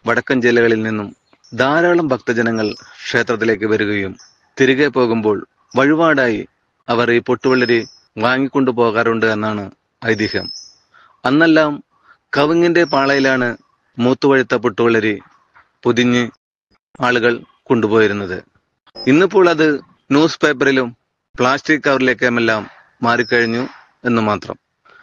വടക്കൻ ജില്ലകളിൽ നിന്നും ധാരാളം ഭക്തജനങ്ങൾ ക്ഷേത്രത്തിലേക്ക് വരികയും തിരികെ പോകുമ്പോൾ വഴിപാടായി അവർ ഈ പൊട്ടുവെള്ളരി വാങ്ങിക്കൊണ്ടു പോകാറുണ്ട് എന്നാണ് ഐതിഹ്യം അന്നെല്ലാം കവുങ്ങിന്റെ പാളയിലാണ് മൂത്തുവഴുത്ത പൊട്ടുവെള്ളരി പൊതിഞ്ഞ് ആളുകൾ കൊണ്ടുപോയിരുന്നത് ഇന്നിപ്പോൾ അത് ന്യൂസ് പേപ്പറിലും പ്ലാസ്റ്റിക് കവറിലേക്കുമെല്ലാം മാറിക്കഴിഞ്ഞു എന്ന് മാത്രം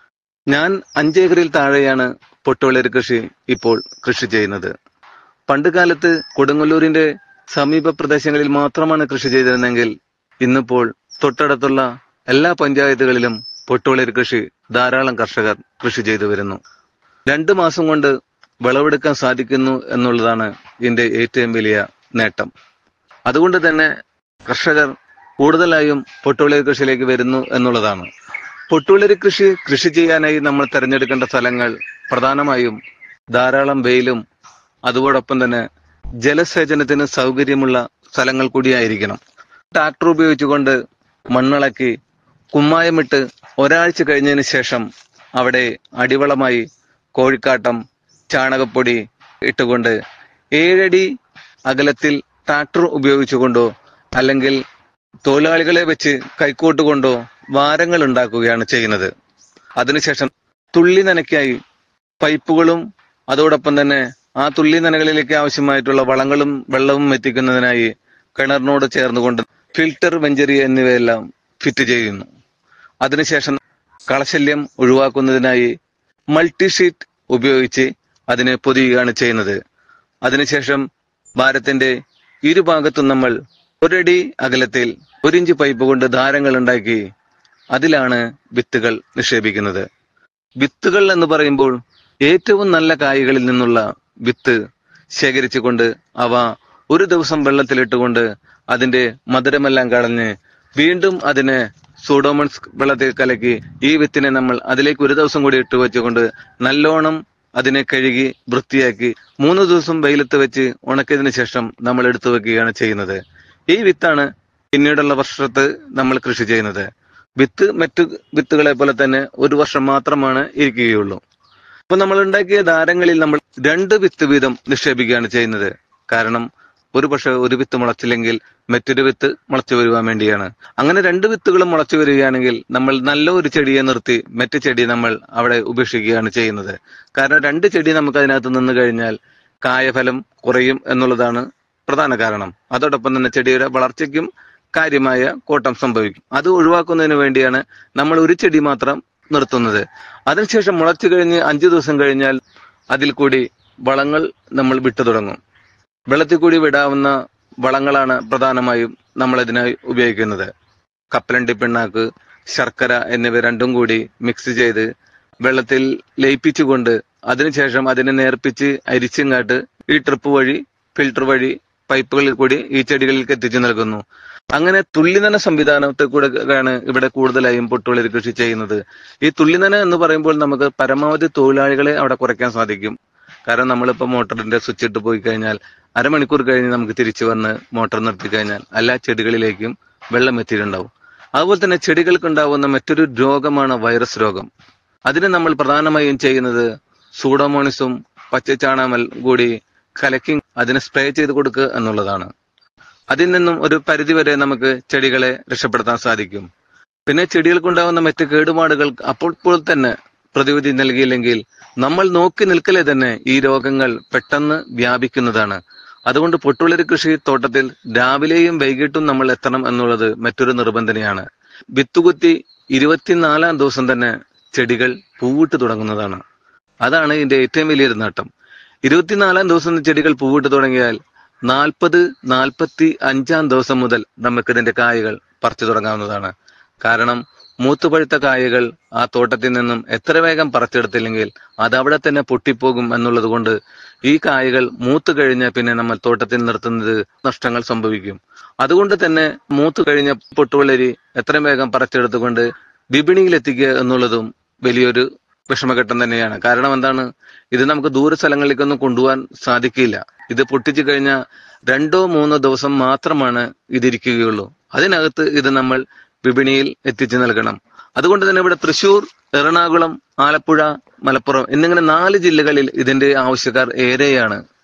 ഞാൻ അഞ്ചേക്കറിൽ താഴെയാണ് പൊട്ടുവെള്ളരി കൃഷി ഇപ്പോൾ കൃഷി ചെയ്യുന്നത് പണ്ട് കാലത്ത് കൊടുങ്ങല്ലൂരിന്റെ സമീപ പ്രദേശങ്ങളിൽ മാത്രമാണ് കൃഷി ചെയ്തിരുന്നെങ്കിൽ ഇന്നിപ്പോൾ തൊട്ടടുത്തുള്ള എല്ലാ പഞ്ചായത്തുകളിലും പൊട്ടുവെള്ളരി കൃഷി ധാരാളം കർഷകർ കൃഷി ചെയ്തു വരുന്നു രണ്ടു മാസം കൊണ്ട് വിളവെടുക്കാൻ സാധിക്കുന്നു എന്നുള്ളതാണ് ഇതിന്റെ ഏറ്റവും വലിയ നേട്ടം അതുകൊണ്ട് തന്നെ കർഷകർ കൂടുതലായും പൊട്ടുവെള്ളരി കൃഷിയിലേക്ക് വരുന്നു എന്നുള്ളതാണ് പൊട്ടുവെള്ളരി കൃഷി കൃഷി ചെയ്യാനായി നമ്മൾ തിരഞ്ഞെടുക്കേണ്ട സ്ഥലങ്ങൾ പ്രധാനമായും ധാരാളം വെയിലും അതോടൊപ്പം തന്നെ ജലസേചനത്തിന് സൗകര്യമുള്ള സ്ഥലങ്ങൾ കൂടിയായിരിക്കണം ട്രാക്ടർ ഉപയോഗിച്ചുകൊണ്ട് മണ്ണിളക്കി കുമ്മായമിട്ട് ഒരാഴ്ച കഴിഞ്ഞതിന് ശേഷം അവിടെ അടിവളമായി കോഴിക്കാട്ടം ചാണകപ്പൊടി ഇട്ടുകൊണ്ട് ഏഴടി അകലത്തിൽ ട്രാക്ടർ ഉപയോഗിച്ചുകൊണ്ടോ അല്ലെങ്കിൽ തൊഴിലാളികളെ വെച്ച് കൈക്കോട്ട് കൊണ്ടോ വാരങ്ങൾ ഉണ്ടാക്കുകയാണ് ചെയ്യുന്നത് അതിനുശേഷം തുള്ളി നനയ്ക്കായി പൈപ്പുകളും അതോടൊപ്പം തന്നെ ആ തുള്ളി നനകളിലേക്ക് ആവശ്യമായിട്ടുള്ള വളങ്ങളും വെള്ളവും എത്തിക്കുന്നതിനായി കിണറിനോട് ചേർന്നുകൊണ്ട് ഫിൽറ്റർ വെഞ്ചരി എന്നിവയെല്ലാം ഫിറ്റ് ചെയ്യുന്നു അതിനുശേഷം കളശല്യം ഒഴിവാക്കുന്നതിനായി മൾട്ടിഷീറ്റ് ഉപയോഗിച്ച് അതിനെ പൊതിയുകയാണ് ചെയ്യുന്നത് അതിനുശേഷം ഭാരത്തിന്റെ ഇരുഭാഗത്തും നമ്മൾ ഒരടി അകലത്തിൽ ഒരിഞ്ച് പൈപ്പ് കൊണ്ട് ധാരങ്ങൾ ഉണ്ടാക്കി അതിലാണ് വിത്തുകൾ നിക്ഷേപിക്കുന്നത് വിത്തുകൾ എന്ന് പറയുമ്പോൾ ഏറ്റവും നല്ല കായ്കളിൽ നിന്നുള്ള വിത്ത് ശേഖരിച്ചുകൊണ്ട് അവ ഒരു ദിവസം വെള്ളത്തിലിട്ടുകൊണ്ട് അതിന്റെ മധുരമെല്ലാം കളഞ്ഞ് വീണ്ടും അതിനെ സൂഡോമൺസ് വെള്ളത്തിൽ കലക്കി ഈ വിത്തിനെ നമ്മൾ അതിലേക്ക് ഒരു ദിവസം കൂടി ഇട്ട് വെച്ചുകൊണ്ട് നല്ലോണം അതിനെ കഴുകി വൃത്തിയാക്കി മൂന്ന് ദിവസം വെയിലത്ത് വെച്ച് ഉണക്കിയതിനു ശേഷം നമ്മൾ എടുത്തു വെക്കുകയാണ് ചെയ്യുന്നത് ഈ വിത്താണ് പിന്നീടുള്ള വർഷത്ത് നമ്മൾ കൃഷി ചെയ്യുന്നത് വിത്ത് മറ്റു വിത്തുകളെ പോലെ തന്നെ ഒരു വർഷം മാത്രമാണ് ഇരിക്കുകയുള്ളൂ അപ്പൊ നമ്മൾ ഉണ്ടാക്കിയ ധാരങ്ങളിൽ നമ്മൾ രണ്ട് വിത്ത് വീതം നിക്ഷേപിക്കുകയാണ് ചെയ്യുന്നത് കാരണം ഒരു പക്ഷെ ഒരു വിത്ത് മുളച്ചില്ലെങ്കിൽ മറ്റൊരു വിത്ത് മുളച്ചു വരുവാൻ വേണ്ടിയാണ് അങ്ങനെ രണ്ട് വിത്തുകളും മുളച്ചു വരികയാണെങ്കിൽ നമ്മൾ നല്ല ഒരു ചെടിയെ നിർത്തി മറ്റു ചെടി നമ്മൾ അവിടെ ഉപേക്ഷിക്കുകയാണ് ചെയ്യുന്നത് കാരണം രണ്ട് ചെടി നമുക്ക് അതിനകത്ത് നിന്ന് കഴിഞ്ഞാൽ കായഫലം കുറയും എന്നുള്ളതാണ് പ്രധാന കാരണം അതോടൊപ്പം തന്നെ ചെടിയുടെ വളർച്ചയ്ക്കും കാര്യമായ കോട്ടം സംഭവിക്കും അത് ഒഴിവാക്കുന്നതിന് വേണ്ടിയാണ് നമ്മൾ ഒരു ചെടി മാത്രം നിർത്തുന്നത് അതിനുശേഷം മുളച്ചു കഴിഞ്ഞ് അഞ്ചു ദിവസം കഴിഞ്ഞാൽ അതിൽ കൂടി വളങ്ങൾ നമ്മൾ വിട്ടു തുടങ്ങും വെള്ളത്തിൽ കൂടി വിടാവുന്ന വളങ്ങളാണ് പ്രധാനമായും നമ്മൾ ഇതിനായി ഉപയോഗിക്കുന്നത് കപ്പലണ്ടി പിണ്ണാക്ക് ശർക്കര എന്നിവ രണ്ടും കൂടി മിക്സ് ചെയ്ത് വെള്ളത്തിൽ ലയിപ്പിച്ചുകൊണ്ട് അതിനുശേഷം അതിനെ നേർപ്പിച്ച് അരിച്ചിങ്ങാട്ട് ഈ ട്രിപ്പ് വഴി ഫിൽട്ടർ വഴി പൈപ്പുകളിൽ കൂടി ഈ ചെടികളിലേക്ക് എത്തിച്ചു നൽകുന്നു അങ്ങനെ തുള്ളിനന സംവിധാനത്തെ കൂടെ ആണ് ഇവിടെ കൂടുതലായും പൊട്ടുവളരി കൃഷി ചെയ്യുന്നത് ഈ തുള്ളിനന എന്ന് പറയുമ്പോൾ നമുക്ക് പരമാവധി തൊഴിലാളികളെ അവിടെ കുറയ്ക്കാൻ സാധിക്കും കാരണം നമ്മളിപ്പോ മോട്ടറിന്റെ സ്വിച്ച് ഇട്ട് പോയി കഴിഞ്ഞാൽ അരമണിക്കൂർ കഴിഞ്ഞ് നമുക്ക് തിരിച്ചു വന്ന് മോട്ടോർ നിർത്തി കഴിഞ്ഞാൽ എല്ലാ ചെടികളിലേക്കും വെള്ളം എത്തിയിട്ടുണ്ടാവും അതുപോലെ തന്നെ ചെടികൾക്ക് ഉണ്ടാവുന്ന മറ്റൊരു രോഗമാണ് വൈറസ് രോഗം അതിന് നമ്മൾ പ്രധാനമായും ചെയ്യുന്നത് സൂഡോമോണിസും പച്ചച്ചാണാമൽ കൂടി കലക്കി അതിനെ സ്പ്രേ ചെയ്ത് കൊടുക്കുക എന്നുള്ളതാണ് അതിൽ നിന്നും ഒരു പരിധിവരെ നമുക്ക് ചെടികളെ രക്ഷപ്പെടുത്താൻ സാധിക്കും പിന്നെ ചെടികൾക്കുണ്ടാവുന്ന മറ്റ് കേടുപാടുകൾ അപ്പോൾ തന്നെ പ്രതിവിധി നൽകിയില്ലെങ്കിൽ നമ്മൾ നോക്കി നിൽക്കലേ തന്നെ ഈ രോഗങ്ങൾ പെട്ടെന്ന് വ്യാപിക്കുന്നതാണ് അതുകൊണ്ട് പൊട്ടുള്ളൊരു കൃഷി തോട്ടത്തിൽ രാവിലെയും വൈകിട്ടും നമ്മൾ എത്തണം എന്നുള്ളത് മറ്റൊരു നിബന്ധനയാണ് വിത്തുകുത്തി ഇരുപത്തിനാലാം ദിവസം തന്നെ ചെടികൾ പൂവിട്ട് തുടങ്ങുന്നതാണ് അതാണ് ഇതിന്റെ ഏറ്റവും വലിയൊരു നേട്ടം ഇരുപത്തിനാലാം ദിവസം ചെടികൾ പൂവിട്ട് തുടങ്ങിയാൽ നാൽപ്പത് നാൽപ്പത്തി അഞ്ചാം ദിവസം മുതൽ നമുക്ക് ഇതിന്റെ കായകൾ പറിച്ചു തുടങ്ങാവുന്നതാണ് കാരണം മൂത്തുപഴുത്ത കായകൾ ആ തോട്ടത്തിൽ നിന്നും എത്ര വേഗം പറിച്ചെടുത്തില്ലെങ്കിൽ അത് അവിടെ തന്നെ പൊട്ടിപ്പോകും എന്നുള്ളത് കൊണ്ട് ഈ കായകൾ മൂത്തു കഴിഞ്ഞാൽ പിന്നെ നമ്മൾ തോട്ടത്തിൽ നിർത്തുന്നത് നഷ്ടങ്ങൾ സംഭവിക്കും അതുകൊണ്ട് തന്നെ മൂത്തു കഴിഞ്ഞ പൊട്ടുവളരി എത്രയും വേഗം പറിച്ചെടുത്തുകൊണ്ട് വിപണിയിൽ എത്തിക്കുക എന്നുള്ളതും വലിയൊരു വിഷമഘട്ടം തന്നെയാണ് കാരണം എന്താണ് ഇത് നമുക്ക് ദൂര സ്ഥലങ്ങളിലേക്കൊന്നും കൊണ്ടുപോകാൻ സാധിക്കില്ല ഇത് പൊട്ടിച്ചു കഴിഞ്ഞാൽ രണ്ടോ മൂന്നോ ദിവസം മാത്രമാണ് ഇതിരിക്കുകയുള്ളൂ അതിനകത്ത് ഇത് നമ്മൾ വിപണിയിൽ എത്തിച്ചു നൽകണം അതുകൊണ്ട് തന്നെ ഇവിടെ തൃശൂർ എറണാകുളം ആലപ്പുഴ മലപ്പുറം എന്നിങ്ങനെ നാല് ജില്ലകളിൽ ഇതിന്റെ ആവശ്യക്കാർ ഏറെയാണ്